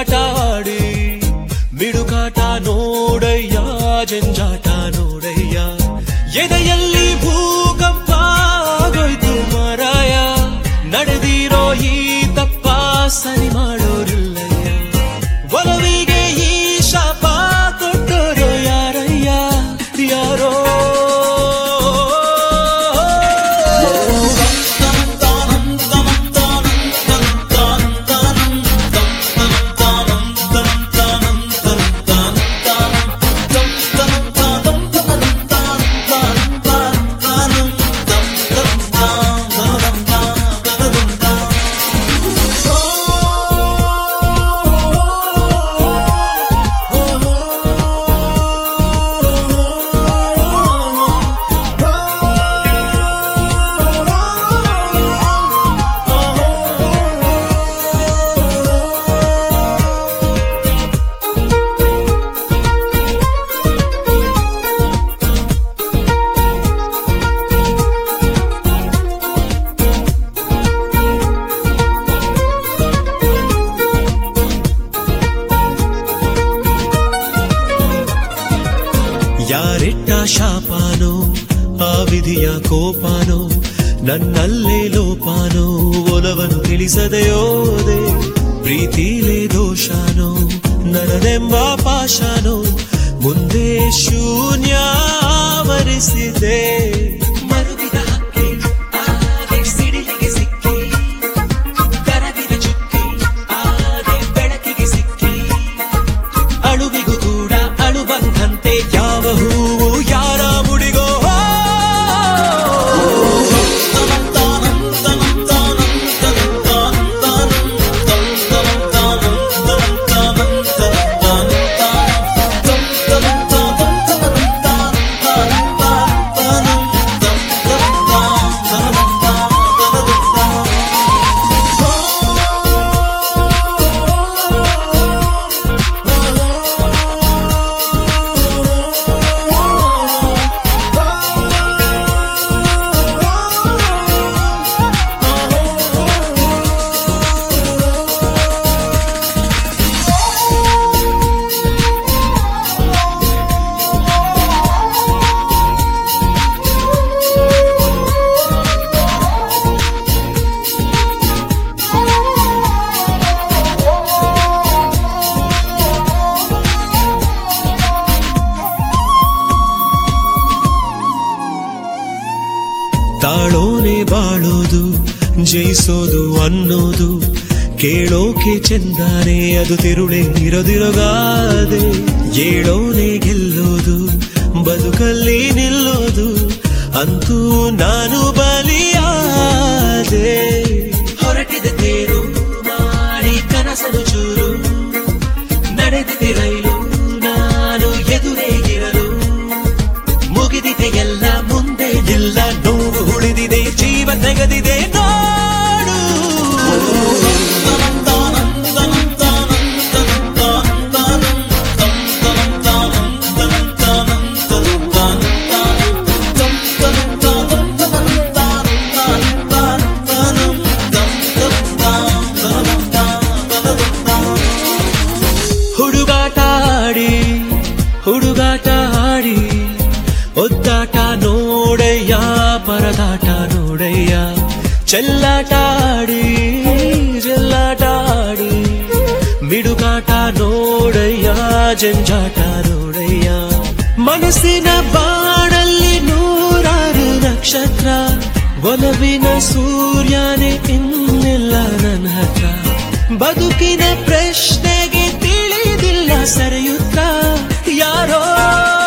ಹುಡುಗಾಟ ಆಡಿ ಮಿಡುಕಾಟ ನೋಡಯ್ಯ ಜಂಜಾಟ ನೋಡಯ್ಯ ಎದೆಯಲ್ಲಿ ಭೂಕಂಪ ಆಗೋಯ್ತು ಮಾರಾಯ ನಡೆದಿರೋ ಈ ತಪ್ಪ ಸರಿ ಮಾಡೋರಿಲ್ಲಯ್ಯ ಒಲವಿಗೆ ಈ ಶಾಪ ಕೊಟ್ಟೋರು ಯಾರಯ್ಯ ಯಾರೋ ಯಾರಿಟ್ಟ ಶಾಪಾನೋ ಆ ವಿಧಿಯ ಕೋಪಾನೋ ನನ್ನಲ್ಲೇ ಲೋಪಾನೋ ಒಲವನು ತಿಳಿಸದೆಯೋದೆ ಪ್ರೀತಿಲೇ ದೋಷಾನೋ ನನ್ನದೆಂಬ ಪಾಶಾನೋ ಮುಂದೆ ಶೂನ್ಯ ವರಿಸಿದೆ ಮರುಗಿದ ಹಕ್ಕಿ ಆದೆ ಸಿಡಿಲಿಗೆ ಸಿಕ್ಕಿ ಕರಗಿದ ಚುಕ್ಕಿ ಆದೆ ಬೆಳಕಿಗೆ ಸಿಕ್ಕಿ ಅಳುವಿಗೂ ಕೂಡ ಅಳು ಬಂದಂತೆ ಯಾವ ಹೂವು ಯಾರ ಮುಡಿಗೋ ತಾಳೋನೆ ಬಾಳೋದು ಜಯಿಸೋದು ಅನ್ನೋದು ಕೇಳೋಕೆ ಚೆಂದಾನೆ ಅದು ತಿರುಳೆ ಇರದಿರಗಾದೆ ಏಳೋನೆ ಗೆಲ್ಲೋದು ಬದುಕಲ್ಲಿ ನಿಲ್ಲೋದು ಅಂತೂ ನಾನು ಬಲಿಯಾದೆ ಹೊರಟಿದ ತೇರು ಮಾಡಿ ಕನಸಲು ಚೂರು ನಡೆದಿದೆ ರೈಲು ನಾನು ಎದುರೇ ಇರಲು ಮುಗಿದಿದೆ ಎಲ್ಲ ಮುಂದೆ ಇಲ್ಲ ನೋವು ಉಳಿದಿದೆ ಜೀವ ತೆಗೆದಿದೆ ನೋಡು ಹುಡುಗಾಟ ಆಡಿ ಹುಡುಗಾಟ ಆಡಿ ಒದ್ದಾಟ ನೋಡಯ್ಯ ಪರದಾಟ ನೋಡಯ್ಯ ಚೆಲ್ಲಾಟ ಆಡಿ ಚೆಲ್ಲಾಟ ಆಡಿ ಮಿಡುಗಾಟ ನೋಡಯ್ಯ ಜಂಜಾಟ ನೋಡಯ್ಯ ಮನಸ್ಸಿನ ಬಾಣಲ್ಲಿ ನೂರಾರು ನಕ್ಷತ್ರ ಒಲವಿನ ಸೂರ್ಯನೇ ಇನ್ನಿಲ್ಲ ನನ್ನ ಹತ್ರ ಬದುಕಿನ ಪ್ರಶ್ನೆಗೆ ತಿಳಿದಿಲ್ಲ ಸರಿಯುತ್ತ ಯಾರೋ